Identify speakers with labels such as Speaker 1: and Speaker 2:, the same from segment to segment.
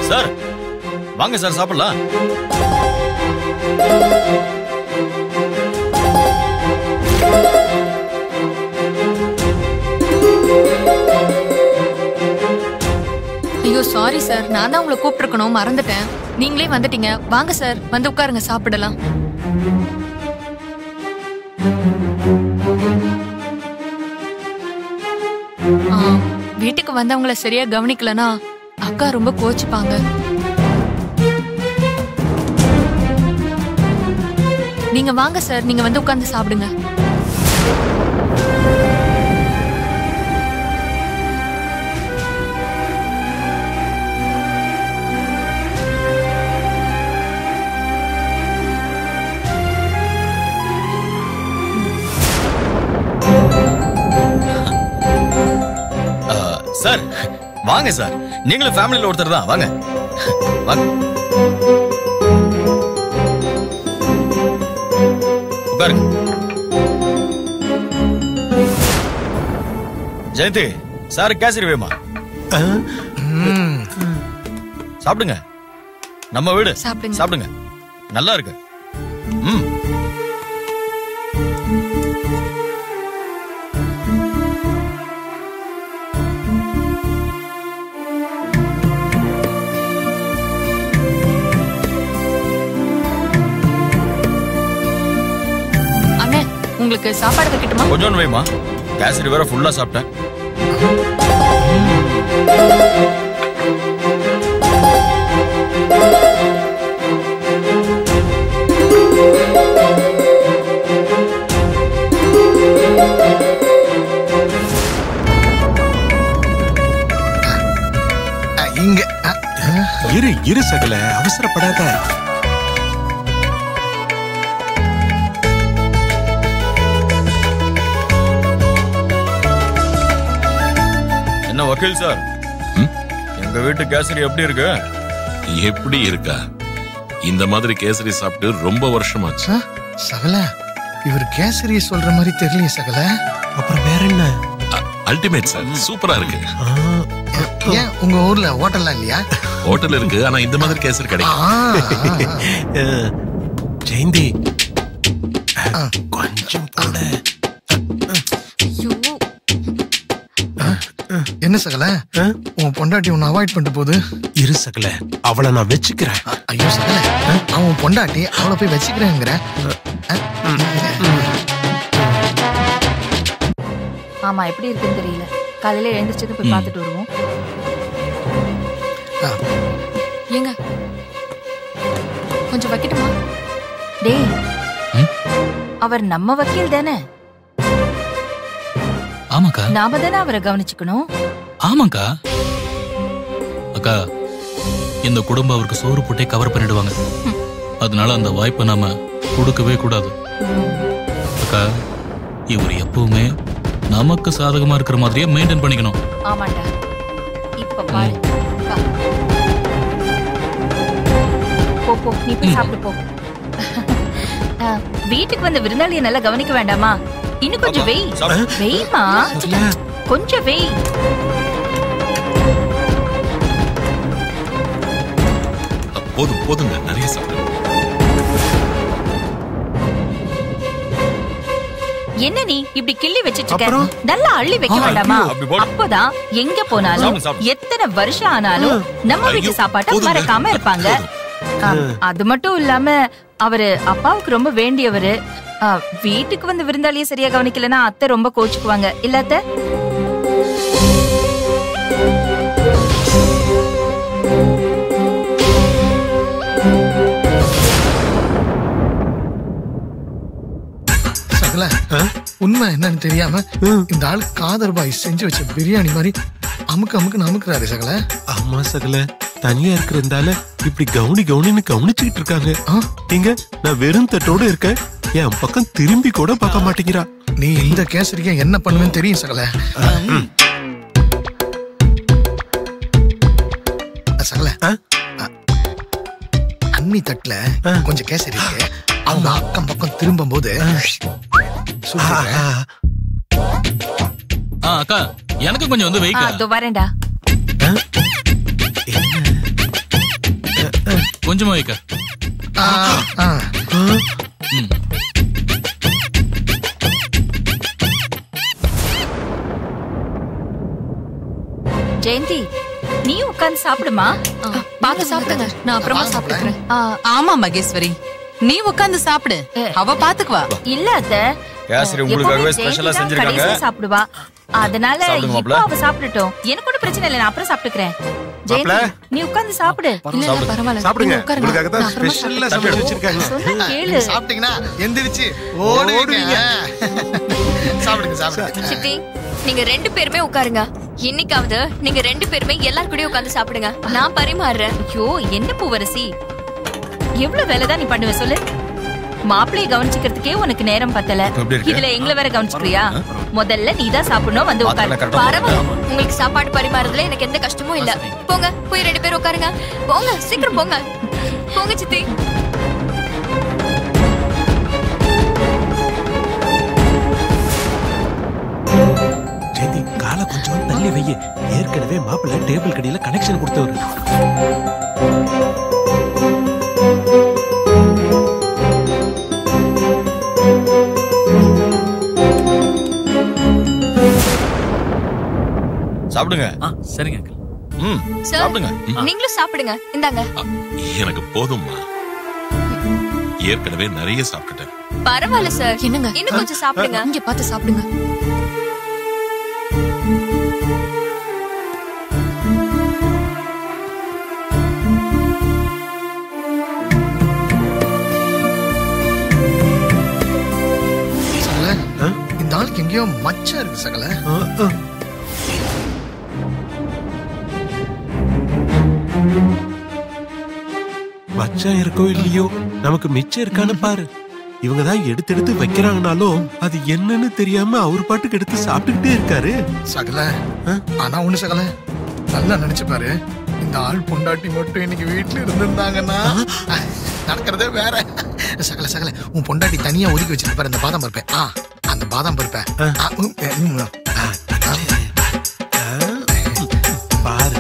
Speaker 1: Sir வாங்க sir சாப்பிடலாம்
Speaker 2: ஐயோ சாரி சார் நான் தான் உங்களை கூப்பிட்டுருக்கணும் மறந்துட்டேன் நீங்களே வந்துட்டீங்க வாங்க சார் வந்து உட்காருங்க சாப்பிடலாம் ஆ, வீட்டுக்கு வந்தவங்கள சரியா கவனிக்கலனா அக்கா ரொம்ப கோச்சுப்பாங்க நீங்க வாங்க சார் நீங்க வந்து உட்கார்ந்து சாப்பிடுங்க
Speaker 1: ஆ, சார் வாங்க சார் நீங்களும் ஃபேமிலில ஒருத்தர் தான் வாங்க வாங்க உட்காருங்க ஜெயந்தி சார் கேசரி வேமா சாப்பிடுங்க நம்ம வீடு
Speaker 2: சாப்பிடுங்க.
Speaker 1: சாப்பிடுங்க நல்லா இருக்கு ம்
Speaker 2: அண்ணே உங்களுக்கு சாப்பாடு வைக்கட்டுமா
Speaker 1: கொஞ்சோண்டு வைமா கேசரி வேற ஃபுல்லா சாப்பிட்டேன்
Speaker 3: அ, இங்க அ,
Speaker 4: இரு இரு சகல அவசரப்படாத
Speaker 1: என்ன வக்கீல் சார் எங்க வீட்டு கேசரி எப்படி இருக்கு
Speaker 5: எப்படி இருக்கா இந்த மாதிரி கேசரி சாப்பிட்டு ரொம்ப வருஷமாச்சு
Speaker 3: அ, சகல இவர் கேசரி சொல்ற மாதிரி தெரியலையே சகல
Speaker 4: அப்புறம் வேற என்ன
Speaker 5: அல்டிமேட் சார் சூப்பரா இருக்கு
Speaker 4: ஆ,
Speaker 3: ஏ- ஏன் உங்க ஊர்ல ஹோட்டல்லாம் இல்லையா
Speaker 5: ஹோட்டல் இருக்கு ஆனா இந்த மாதிரி கேசரி
Speaker 3: ஆ,
Speaker 5: கிடைக்கும்
Speaker 3: ஆ, ஆ.
Speaker 4: ஆ, ஜெயந்தி
Speaker 3: ஆ.
Speaker 4: கொஞ்சம் போட
Speaker 2: ஐயோ
Speaker 3: என்ன சகல
Speaker 4: ஆ?
Speaker 3: உன் பொண்டாட்டி உன்னை அவாய்ட் பண்ணிட்டு போகுது
Speaker 4: இரு சகல அவளை நான் வச்சுக்கிறேன்
Speaker 3: அ, ஐயோ சகல அவன் உன் பொண்டாட்டி அவளை போய் வச்சுக்கிறேங்கிற அ,
Speaker 6: ஆமா எப்படி இருக்குன்னு தெரியல காலையில எழுந்திரிச்சது போய் பார்த்துட்டு வருவோம்
Speaker 3: ஆ,
Speaker 2: ஏங்க கொஞ்சம் வைக்கட்டுமா
Speaker 6: டேய் அவர் நம்ம வக்கீல் தானே
Speaker 7: ஆமாக்கா
Speaker 6: நாம தானே அவரை கவனிச்சுக்கணும்
Speaker 7: ஆமாக்கா அக்கா இந்த குடும்பம் அவருக்கு சோறு போட்டே கவர் பண்ணிடுவாங்க அதனால அந்த வாய்ப்பை நாம கொடுக்கவே கூடாது அக்கா இவர் எப்பவுமே நமக்கு சாதகமா இருக்கிற மாதிரியே மெயின்டைன் பண்ணிக்கணும்
Speaker 6: ஆமாண்டா இப்ப பாரு வா. போ போ நீ போய் சாப்பிட்டு போ ஆ, வீட்டுக்கு வந்த விருந்தாளியை நல்லா கவனிக்க வேண்டாமா இன்னும் கொஞ்சம் வெய்
Speaker 1: சாப்பிடு.
Speaker 6: வெய்மா கொஞ்சம் வெய்
Speaker 5: போதும் போதுங்க நிறைய சாப்பிடுங்க
Speaker 6: என்ன நீ இப்படி கிள்ளி வச்சிட்டு இருக்க
Speaker 4: அப்புறம்?
Speaker 6: நல்லா அள்ளி வைக்க
Speaker 1: ஆ,
Speaker 6: வேண்டாமா
Speaker 1: அப்படி போடு.
Speaker 6: அப்பதான் எங்க போனாலும்
Speaker 1: சாப்பிடு, சாப்பிடு.
Speaker 6: எத்தனை வருஷம் ஆனாலும் நம்ம வீட்டு
Speaker 5: ஐயோ,
Speaker 6: சாப்பாட்டை
Speaker 5: போதுங்க.
Speaker 6: மறக்காம இருப்பாங்க ஆ, அது மட்டும் இல்லாம அவரு அப்பாவுக்கு ரொம்ப வேண்டியவரு ஆ, வீட்டுக்கு வந்து விருந்தாளிய சரியா கவனிக்கலன்னா அத்தை ரொம்ப கோச்சுக்குவாங்க இல்ல அத்தை
Speaker 3: சகல உண்மை என்னன்னு தெரியாம இந்த ஆள் காதர் பாய் செஞ்சு வச்ச பிரியாணி மாதிரி அமுக்கு அமுக்கு அமுக்குறாரு சகல
Speaker 4: ஆமா சகல தனியா இருக்கிறதால இப்படி கவுனி கவுனின்னு கவனிச்சுக்கிட்டு இருக்காங்க
Speaker 3: ஆ?
Speaker 4: நீங்க நான் வெறும் தட்டோட இருக்கேன் என் பக்கம் திரும்பி கூட பார்க்க மாட்டேங்கிறா
Speaker 3: நீ இந்த கேசரிக்கா என்ன பண்ணுவேன்னு தெரியும் சகல சகல
Speaker 4: ஆ?
Speaker 3: அன்னி தட்டுல கொஞ்சம் கேசரி இருக்கு அவங்க அக்கம் பக்கம் திரும்பும் போது
Speaker 4: ஆஹா.
Speaker 7: ஆ அக்கா எனக்கு கொஞ்சம் வந்து
Speaker 6: ஆ,
Speaker 7: வெயிக்கா
Speaker 6: இதோ வரேன்டா
Speaker 7: கொஞ்சமா வைக்க
Speaker 3: ஆ, ஆ.
Speaker 7: ம்.
Speaker 6: ஜெயந்தி நீ உட்கார்ந்து சாப்பிடுமா
Speaker 2: ஆ, பாத்து சாப்பிடுங்க நான் அப்புறமா சாப்பிட்டுக்கிறேன்
Speaker 6: ஆ,
Speaker 8: ஆமா மகேஸ்வரி நீ உட்கார்ந்து சாப்பிடு அவ பாத்துக்குவா
Speaker 6: இல்ல அத்த
Speaker 1: கேசரி
Speaker 6: எப்பவுமே
Speaker 1: உங்களுக்காகவே
Speaker 6: ஜெயந்தி
Speaker 1: ஸ்பெஷலா
Speaker 6: தான்
Speaker 1: செஞ்சிருக்காங்க
Speaker 6: கடைசியா சாப்பிடுவா அதனால
Speaker 1: சாப்பிடுங்க
Speaker 6: இப்போ
Speaker 1: மாப்ள.
Speaker 6: அவ சாப்பிடட்டும் எனக்கு ஒன்றும் பிரச்சனை இல்லை நான் அப்புறம் சாப்பிட்டுக்கிறேன் ஜெயந்தி நீ உட்கார்ந்து சாப்பிடு
Speaker 2: இல்ல இல்ல பரவாயில்ல
Speaker 4: சாப்பிடுங்க
Speaker 2: நீங்க உட்காருங்க
Speaker 4: உங்களுக்காக தான்
Speaker 2: நான் அப்புறமா
Speaker 4: ஸ்பெஷலா சமைச்சு வச்சிருக்காங்க
Speaker 6: சொன்னா கேளு
Speaker 3: சாப்பிட்டீங்கன்னா எந்திரிச்சு ஓடுவீங்க சாப்பிடுங்க சாப்பிடுங்க
Speaker 2: சித்தி நீங்க ரெண்டு பேருமே உட்காருங்க இன்னைக்காவது நீங்க ரெண்டு பேருமே எல்லார் கூடயும் உட்கார்ந்து சாப்பிடுங்க நான் பரிமாறுறேன்
Speaker 6: ஐயோ என்ன பூவரசி எவ்வளவு வேலைதான் நீ பண்ணுவ சொல்லு மாப்பிள்ளைய கவனிச்சுக்கிறதுக்கே உனக்கு நேரம் பத்தல
Speaker 1: எப்படி இருக்கு?
Speaker 6: இதுல எங்களை வேற கவனிச்சுக்கிறியா முதல்ல நீ தான் சாப்பிடணும் வந்து உட்காரு
Speaker 1: பாத்திரம் correct ஆ
Speaker 2: பரவாயில்ல உங்களுக்கு சாப்பாடு பரிமாறதுல எனக்கு எந்த கஷ்டமும் இல்ல போங்க போய் ரெண்டு பேரும் உட்காருங்க போங்க சீக்கிரம் போங்க போங்க சித்தி
Speaker 4: ஜெயந்தி காலை கொஞ்சம் தள்ளி வைய ஏற்கனவே மாப்பிள்ளை டேபிள் கடியில கனெக்ஷன் கொடுத்தவரு
Speaker 1: சாப்பிடுங்க
Speaker 7: ஆ சரிங்க அங்கிள்
Speaker 1: ம்
Speaker 2: சார்
Speaker 1: சாப்பிடுங்க
Speaker 2: நீங்களும் சாப்பிடுங்க இந்தாங்க
Speaker 5: அ, எனக்கு போதும்மா ஏற்கனவே நிறைய சாப்பிட்டுட்டேன்
Speaker 2: பரவாயில்ல சார் என்னங்க இன்னும் கொஞ்சம் சாப்பிடுங்க
Speaker 9: இங்க பார்த்து சாப்பிடுங்க
Speaker 3: சகல இந்த ஆளுக்கு எங்கேயோ மச்சம் இருக்கு சகல
Speaker 4: மச்சான் இருக்கோ இல்லையோ நமக்கு மிச்சம் இருக்கான்னு பாரு இவங்க தான் எடுத்து எடுத்து வைக்கிறாங்கனாலும் அது என்னன்னு தெரியாம அவர் பாட்டுக்கு எடுத்து சாப்பிட்டுக்கிட்டே இருக்காரு
Speaker 3: சகல ஆனா ஒண்ணு சகல நல்லா நினைச்சு பாரு இந்த ஆள் பொண்டாட்டி மட்டும் இன்னைக்கு வீட்டுல இருந்திருந்தாங்கன்னா நடக்கிறதே வேற சகல சகல உன் பொண்டாட்டி தனியா ஒதுக்கி வச்சிருக்க பாரு அந்த பாதாம் பருப்பை ஆ அந்த பாதாம் பருப்பை ஆ, உம், ஏ, உம், ஆ, ஆ.
Speaker 4: பாரு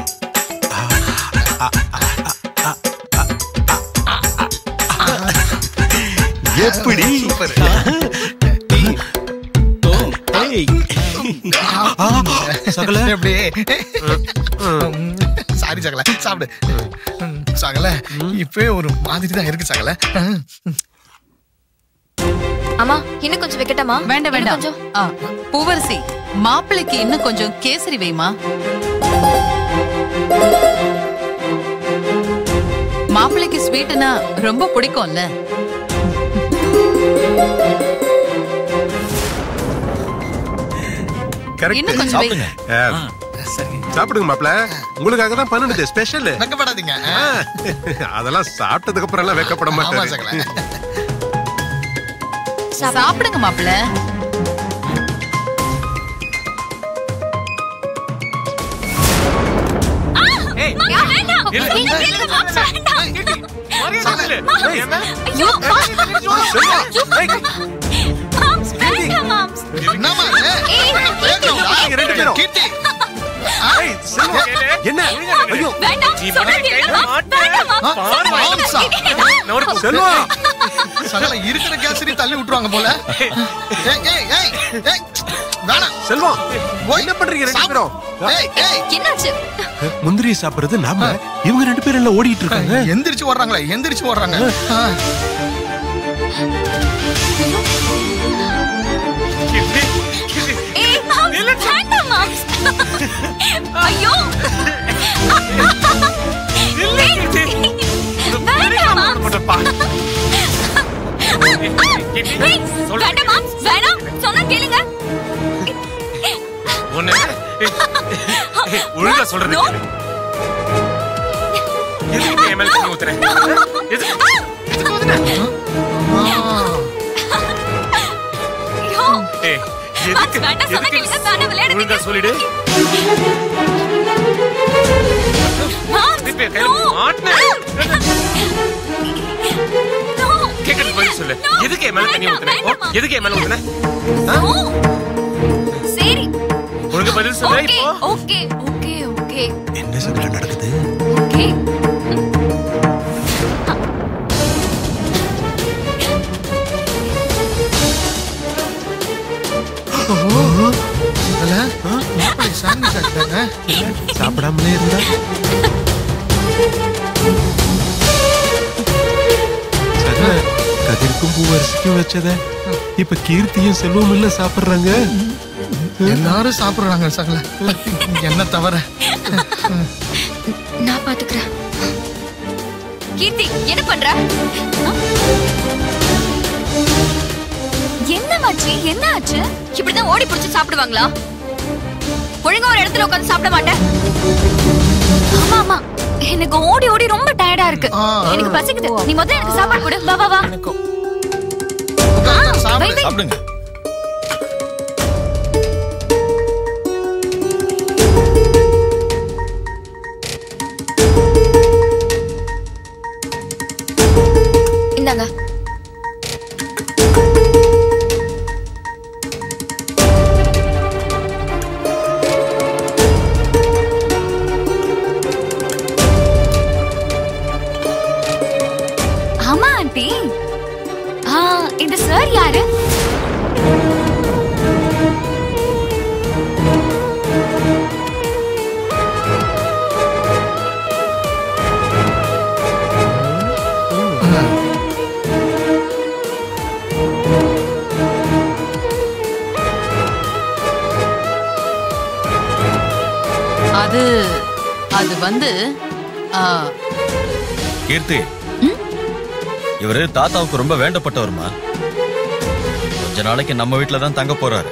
Speaker 4: எப்படி
Speaker 3: சூப்பர்.
Speaker 4: ஏய். ஆ, சகல
Speaker 3: எப்படி சாரி சகல சாப்பிடு ம், சகல இப்பவே ஒரு மாதிரி தான் இருக்கு சகல ம்.
Speaker 2: அம்மா இன்னும் கொஞ்சம் வைக்கட்டாமா
Speaker 8: வேண்டாம்
Speaker 2: இன்னும்
Speaker 8: வேண்டாம்
Speaker 2: கொஞ்சம்
Speaker 8: ஆ, பூவரசி மாப்பிள்ளைக்கு இன்னும் கொஞ்சம் கேசரி வைமா மாப்பிள்ளைக்கு ஸ்வீட்னா ரொம்ப பிடிக்கும்ல
Speaker 4: கரெக்ட்
Speaker 8: இன்னும் கொஞ்சம் வை
Speaker 1: சாப்பிடுங்க
Speaker 4: சாப்பிடுங்க மாப்ள உங்களுக்காக தான் பண்ணுனது ஸ்பெஷல்
Speaker 3: வெக்கப்படாதீங்க ஆ.
Speaker 4: அதெல்லாம் சாப்பிட்டதுக்கு அப்புறம் எல்லாம் வைக்கப்பட
Speaker 3: ஆமா
Speaker 4: மாட்டாரு
Speaker 3: சகல
Speaker 8: சாப்பிடுங்க மாப்பிள்ள
Speaker 3: என்னம்மா இது? கேக்குறோம்டா?
Speaker 4: நீங்க ரெண்டு பேரும்.
Speaker 3: கீர்த்தி
Speaker 4: ஏய், செல்வம், என்ன ஐயோ
Speaker 3: ஆ, மாம்சா.
Speaker 4: செல்வம்
Speaker 3: சகல இருக்கிற கேசரி தள்ளி விட்டுருவாங்க போல ஏய், ஏய், ஏய், ஏய், வேணாம்
Speaker 4: செல்வம்
Speaker 3: ஓய்.
Speaker 4: என்ன பண்றீங்க ரெண்டு பேரும்
Speaker 3: ஏய், ஏய்,
Speaker 2: என்னாச்சு
Speaker 4: முந்திரியை சாப்பிடுறது நாம இவங்க ரெண்டு பேரும் எல்லாம் ஓடிட்டு இருக்காங்க
Speaker 3: எந்திரிச்சு ஓடுறாங்களே எந்திரிச்சு ஓடுறாங்க ஆ.
Speaker 2: ஏய் மாம்ஸ் வேண்டாம் மாம்ஸ் ஐயோ வேண்டாம் மாம்ஸ் ஏய், வேண்டாம் மாம்ஸ் வேணாம் சொன்னா கேளுங்க
Speaker 10: ஒழுங்கா சொல்றது
Speaker 2: No.
Speaker 10: கேளு. எதுக்கு என் மேல தண்ணி ஊத்துற? எதுக்கு? எதுக்கு ஊத்துன?
Speaker 2: ஐயோ
Speaker 10: ஏய்,
Speaker 2: மாம்ஸ்
Speaker 10: எதுக்கு?
Speaker 2: வேண்டாம் சொன்னா
Speaker 10: எதுக்கு?
Speaker 2: கேளுங்க வேண்டாம் விளையாடுங்க
Speaker 10: ஒழுங்கா சொல்லிடு
Speaker 2: மாம்ஸ்
Speaker 10: திருப்பி கையில
Speaker 2: no.
Speaker 10: மாட்டுன.
Speaker 2: No.
Speaker 10: கேக்குறதுக்கு பதில் சொல்லு
Speaker 2: No.
Speaker 10: எதுக்கு என் மேல தண்ணி
Speaker 2: வேண்டாம்,
Speaker 10: ஊத்துன ஓ,
Speaker 2: வேண்டாம், மாம்ஸ்.
Speaker 10: எதுக்கு என் மேல ஊத்துன
Speaker 2: No. சரி
Speaker 10: ஒழுங்கா பதில் சொல்லு
Speaker 2: ஓகே
Speaker 10: இப்போ
Speaker 2: ஓகே ஓகே ஓகே
Speaker 4: என்ன சகல நடக்குது
Speaker 2: ஓகே
Speaker 3: சாண்ட்விச் ஆக்கிட்டாங்க
Speaker 4: சாப்பிடாமலே இருந்தா சகல கதிர்க்கும் பூவரசிக்கும் வச்சத இப்ப கீர்த்தியும் செல்வம் இல்ல சாப்பிடுறாங்க
Speaker 3: எல்லாரும் சாப்பிடுறாங்க சகல என்ன தவிர
Speaker 2: நான் பாத்துக்கிறேன் கீர்த்தி என்ன பண்ற ஆ? என்ன மாச்சி என்ன ஆச்சு இப்படிதான் ஓடி பிடிச்சு சாப்பிடுவாங்களா ஒழுங்கா ஒரு இடத்துல உட்கார்ந்து சாப்பிட மாட்டேன் ஆமா ஆமா எனக்கு ஓடி ஓடி ரொம்ப டயர்டா இருக்கு
Speaker 3: ஆ.
Speaker 2: எனக்கு பசிக்குது நீ முதல்ல எனக்கு சாப்பாடு கொடு வா வா வா ஆ,
Speaker 3: சாப்பிடு.
Speaker 2: வை, வை.
Speaker 1: சாப்பிடுங்க
Speaker 2: இந்தாங்க ஆமா ஆண்டி ஆ இந்த சார் யாரு
Speaker 8: அது அது வந்து ஆ,
Speaker 1: கீர்த்தி இவரு தாத்தாவுக்கு ரொம்ப வேண்டப்பட்டவருமா கொஞ்ச நாளைக்கு நம்ம வீட்ல தான் தங்க போறாரு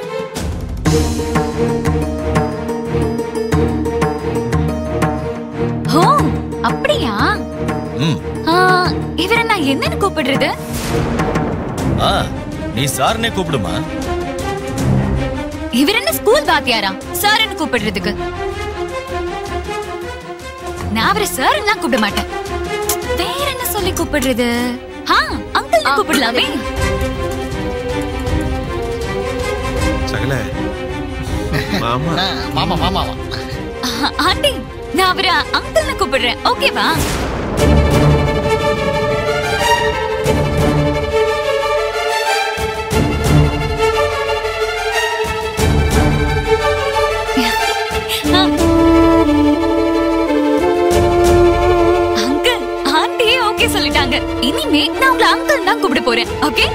Speaker 2: ஓ அப்படியா
Speaker 1: ம்
Speaker 2: ஆ, இவரை நான் என்னன்னு கூப்பிடுறது
Speaker 1: ஆ நீ சார்னே கூப்பிடுமா
Speaker 2: இவர் என்ன ஸ்கூல் வாத்தியாரா சார்னு கூப்பிடுறதுக்கு நான் அவரை சார் எல்லாம் கூப்பிட மாட்டேன் வேற என்ன சொல்லி கூப்பிடுறது ஆ அங்கிள் கூப்பிடலாமே
Speaker 4: சகல மாமா
Speaker 3: ஆ, மாமா மாமாவா
Speaker 2: ஆ, ஆண்டி நான் அவரை அங்கிள்னு கூப்பிடுறேன் ஓகேவா ஆ. அங்கிள் ஆண்டியே ஓகே சொல்லிட்டாங்க இனிமே நான் உங்களை அங்கிள் தான் கூப்பிட போறேன் ஓகே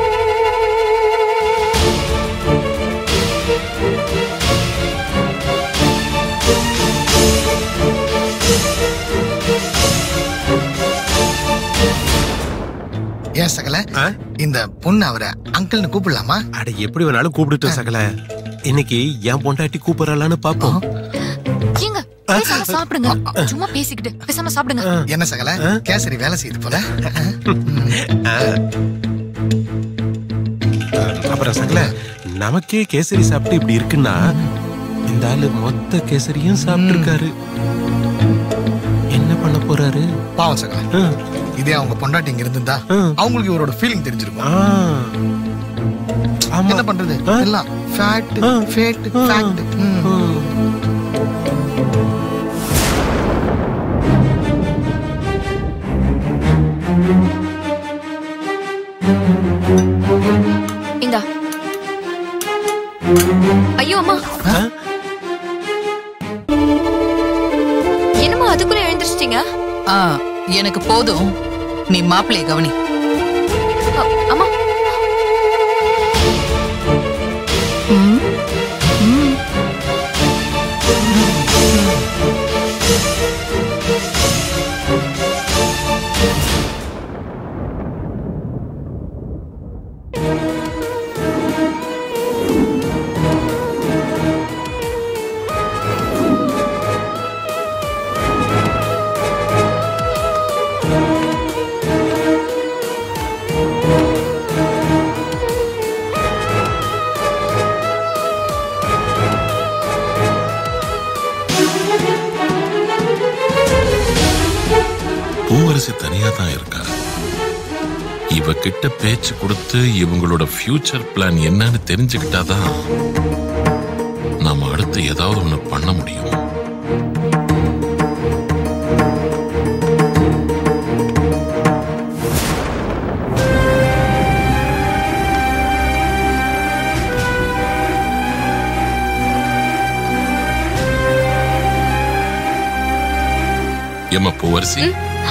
Speaker 3: ஏன் சகல
Speaker 4: ஆ?
Speaker 3: இந்த பொண்ணு அவரை அங்கிள்னு கூப்பிடலாமா
Speaker 4: அட எப்படி வேணாலும் கூப்பிடுட்டோம் சகல இன்னைக்கு என் பொண்டாட்டி கூப்பிடறாளான்னு பாப்போம்
Speaker 2: ஏங்க பேசாம சாப்பிடுங்க சும்மா பேசிக்கிட்டு பேசாம சாப்பிடுங்க
Speaker 3: என்ன சகல கேசரி வேலை செய்யுது போல
Speaker 4: அப்புறம் சகல நமக்கே கேசரி சாப்பிட்டு இப்படி இருக்குன்னா இந்த ஆளு மொத்த கேசரியும் சாப்பிட்டிருக்காரு என்ன பண்ண போறாரு
Speaker 3: பாவம் சகல
Speaker 4: ஆ,
Speaker 3: இதே அவங்க பொண்டாட்டி இங்க இருந்திருந்தா
Speaker 4: ஆ.
Speaker 3: அவங்களுக்கு இவரோட ஃபீலிங் தெரிஞ்சிருக்கும்
Speaker 4: ஆ. ஆமா
Speaker 3: என்ன பண்றது
Speaker 4: ஆ.
Speaker 3: எல்லாம் ஃபேட்
Speaker 4: ஆ.
Speaker 3: ஃபேட்
Speaker 4: ஆ.
Speaker 3: ஃபேக்ட்
Speaker 4: ம்.
Speaker 2: இந்தா ஐயோ அம்மா
Speaker 4: ஆ?
Speaker 2: என்னம்மா அதுக்குள்ள எழுந்திருச்சிட்டீங்க
Speaker 8: ஆ, எனக்கு போதும் நீ மாப்பிள்ளைய கவனி
Speaker 2: அ, அம்மா
Speaker 8: ம், ம்.
Speaker 5: பூவரசி தனியா தான் இருக்கா இவ கிட்ட பேச்சு கொடுத்து இவங்களோட ஃபியூச்சர் பிளான் என்னன்னு தெரிஞ்சுக்கிட்டாதான் நாம அடுத்து ஏதாவது ஒண்ணு பண்ண முடியும் ஏம்மா பூவரசி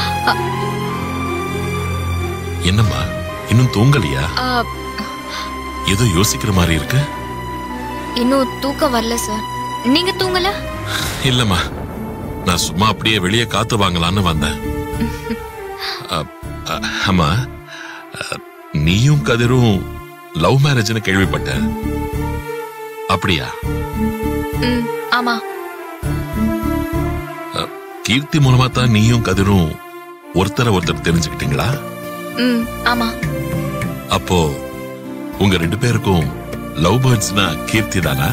Speaker 5: என்னம்மா இன்னும் தூங்கலையா
Speaker 2: ஆ,
Speaker 5: ஏதோ யோசிக்கிற மாதிரி இருக்கு
Speaker 2: இன்னும் தூக்கம் வரல சார் நீங்க தூங்கல
Speaker 5: இல்லம்மா நான் சும்மா அப்படியே வெளியே காத்து வாங்கலான்னு வந்தேன் அ, அ, அம்மா அ, நீயும் கதிரும் லவ் மேரேஜ்னு கேள்விப்பட்டேன் அப்படியா
Speaker 2: ம் ஆமா
Speaker 5: அ, கீர்த்தி மூலமா தான் நீயும் கதிரும் ஒருத்தரை ஒருத்தர் தெரிஞ்சுக்கிட்டீங்களா
Speaker 2: ம் ஆமா
Speaker 5: அப்போ உங்க ரெண்டு பேருக்கும் லவ் பேர்ட்ஸ்னா கீர்த்தி தானா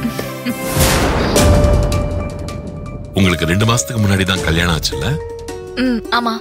Speaker 5: உங்களுக்கு ரெண்டு மாசத்துக்கு முன்னாடி தான் கல்யாணம் ஆச்சுல்ல
Speaker 2: ம் ஆமா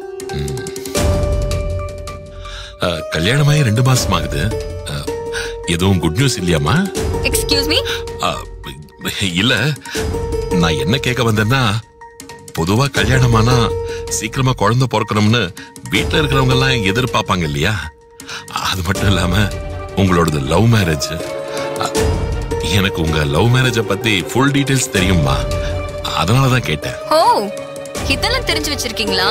Speaker 5: அஹ், கல்யாணமாயி ரெண்டு மாசம் ஆகுது அஹ், எதுவும் குட் நியூஸ் இல்லையாமா
Speaker 2: எக்ஸ்கியூஸ் மீ
Speaker 5: இல்ல நான் என்ன கேட்க வந்தேன்னா பொதுவா கல்யாணமானா சீக்கிரமா குழந்தை பிறக்கணும்னு வீட்ல இருக்கிறவங்க எல்லாம் எதிர்பார்ப்பாங்க இல்லையா அது மட்டும் இல்லாம உங்களோடது லவ் மேரேஜ் எனக்கு உங்க லவ் மேரேஜ பத்தி ஃபுல் டீடைல்ஸ் தெரியுமா அதனாலதான் கேட்டேன்
Speaker 2: ஓ இதெல்லாம் தெரிஞ்சு வச்சிருக்கீங்களா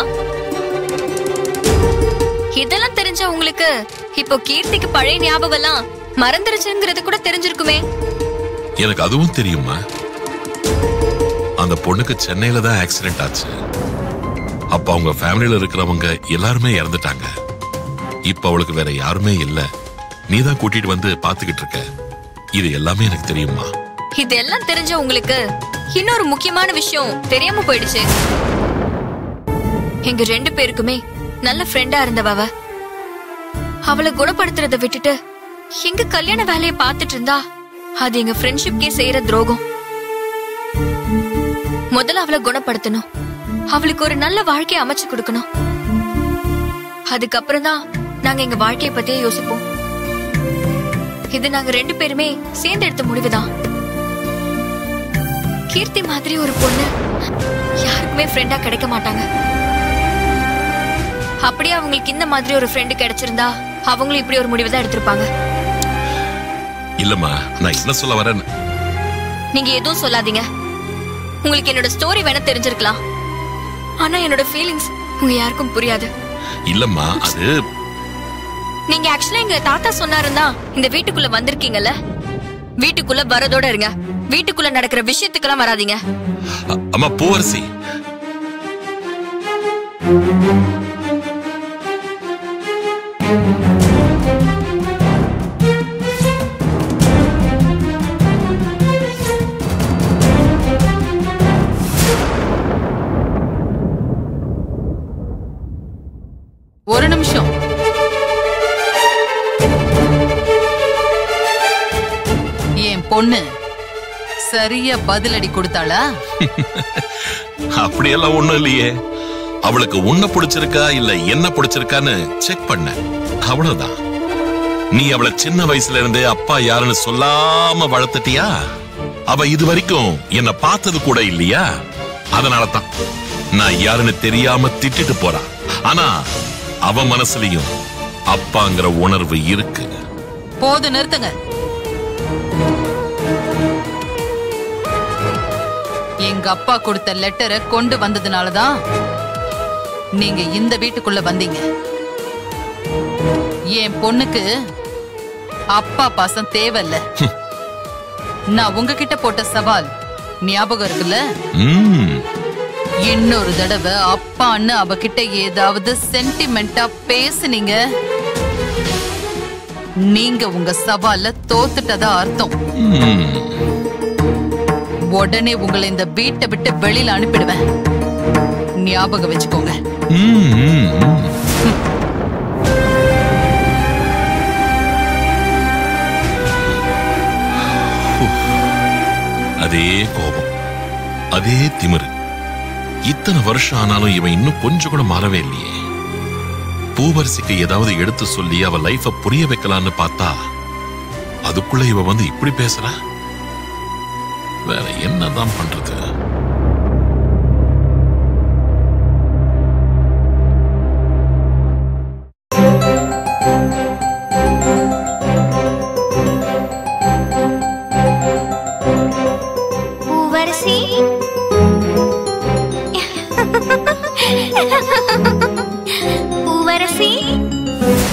Speaker 2: இதெல்லாம் தெரிஞ்ச உங்களுக்கு இப்போ கீர்த்திக்கு பழைய ஞாபகம் எல்லாம் மறந்துருச்சுங்கிறது கூட தெரிஞ்சிருக்குமே
Speaker 5: எனக்கு அதுவும் தெரியுமா அந்த பொண்ணுக்கு சென்னையில தான் ஆக்சிடென்ட் ஆச்சு அப்ப அவங்க ஃபேமிலில இருக்கிறவங்க எல்லாருமே இறந்துட்டாங்க இப்ப அவளுக்கு வேற யாருமே இல்ல நீ தான் கூட்டிட்டு வந்து பாத்துக்கிட்டு இருக்க இது எல்லாமே எனக்கு தெரியுமா
Speaker 2: இதெல்லாம் தெரிஞ்ச உங்களுக்கு இன்னொரு முக்கியமான விஷயம் தெரியாம போயிடுச்சு எங்க ரெண்டு பேருக்குமே நல்ல ஃப்ரெண்டா இருந்தவ அவ. அவளை குணப்படுத்துறத விட்டுட்டு எங்க கல்யாண வேலையை பார்த்துட்டு இருந்தா அது எங்க ஃப்ரெண்ட்ஷிப்கே செய்யற துரோகம் முதல்ல அவளை குணப்படுத்தணும் அவளுக்கு ஒரு நல்ல வாழ்க்கையை அமைச்சு கொடுக்கணும் அதுக்கப்புறம் தான் நாங்க எங்க வாழ்க்கைய பத்தியே யோசிப்போம் இது நாங்க ரெண்டு பேருமே சேர்ந்து எடுத்த முடிவுதான் கீர்த்தி மாதிரி ஒரு பொண்ணு யாருக்குமே ஃப்ரெண்டா கிடைக்க மாட்டாங்க அப்படியே அவங்களுக்கு இந்த மாதிரி ஒரு ஃப்ரெண்டு கிடைச்சிருந்தா அவங்களும் இப்படி ஒரு முடிவு தான் எடுத்திருப்பாங்க
Speaker 5: இல்லம்மா நான் என்ன சொல்ல வரேன்
Speaker 2: நீங்க எதுவும் சொல்லாதீங்க உங்களுக்கு என்னோட ஸ்டோரி வேணா தெரிஞ்சிருக்கலாம் ஆனா என்னோட ஃபீலிங்ஸ் உங்க யாருக்கும் புரியாது
Speaker 5: இல்லம்மா அது
Speaker 2: நீங்க ஆக்சுவலா எங்க தாத்தா சொன்னாருன்னா இந்த வீட்டுக்குள்ள வந்திருக்கீங்கல்ல வீட்டுக்குள்ள வரதோட இருங்க வீட்டுக்குள்ள நடக்கிற விஷயத்துக்கெல்லாம் வராதீங்க
Speaker 5: அ- அம்மா பூவரசி
Speaker 8: ஒரு நிமிஷம் என் பொண்ணு சரியா பதிலடி கொடுத்தாளா
Speaker 5: அப்படியெல்லாம் ஒண்ணும் இல்லையே அவளுக்கு உன்னை பிடிச்சிருக்கா இல்ல என்ன பிடிச்சிருக்கான்னு செக் பண்ண அவ்வளவுதான் நீ அவளை சின்ன வயசுல இருந்தே அப்பா யாருன்னு சொல்லாம வளர்த்துட்டியா அவ இது வரைக்கும் என்ன பார்த்தது கூட இல்லையா அதனால தான் நான் யாருன்னு தெரியாம திட்டிட்டு போறா ஆனா அவ மனசுலயும் அப்பாங்கிற உணர்வு இருக்கு
Speaker 8: போது நிறுத்துங்க எங்க அப்பா கொடுத்த லெட்டரை கொண்டு வந்ததுனாலதான் நீங்க இந்த வீட்டுக்குள்ள வந்தீங்க என் பொண்ணுக்கு அப்பா பாசம் தேவையில்ல நான் உங்ககிட்ட போட்ட சவால் ஞாபகம் இருக்குல்ல
Speaker 5: ம்
Speaker 8: இன்னொரு தடவை அப்பான்னு அவகிட்ட ஏதாவது சென்டிமெண்டா பேசுனீங்க நீங்க உங்க சவால்ல தோத்துட்டதா அர்த்தம்
Speaker 5: ம்
Speaker 8: உடனே உங்களை இந்த வீட்டை விட்டு வெளியில அனுப்பிடுவேன் ஞாபகம் வச்சுக்கோங்க
Speaker 5: ம், ம், ம். அதே கோபம் அதே திமிரு இத்தனை வருஷம் ஆனாலும் இவன் இன்னும் கொஞ்சம் கூட மாறவே இல்லையே பூவரசிக்கு ஏதாவது எடுத்து சொல்லி அவ லைஃப புரிய வைக்கலான்னு பார்த்தா அதுக்குள்ள இவ வந்து இப்படி பேசுறா வேற என்னதான் பண்றது
Speaker 2: பூவரசி பூவரசி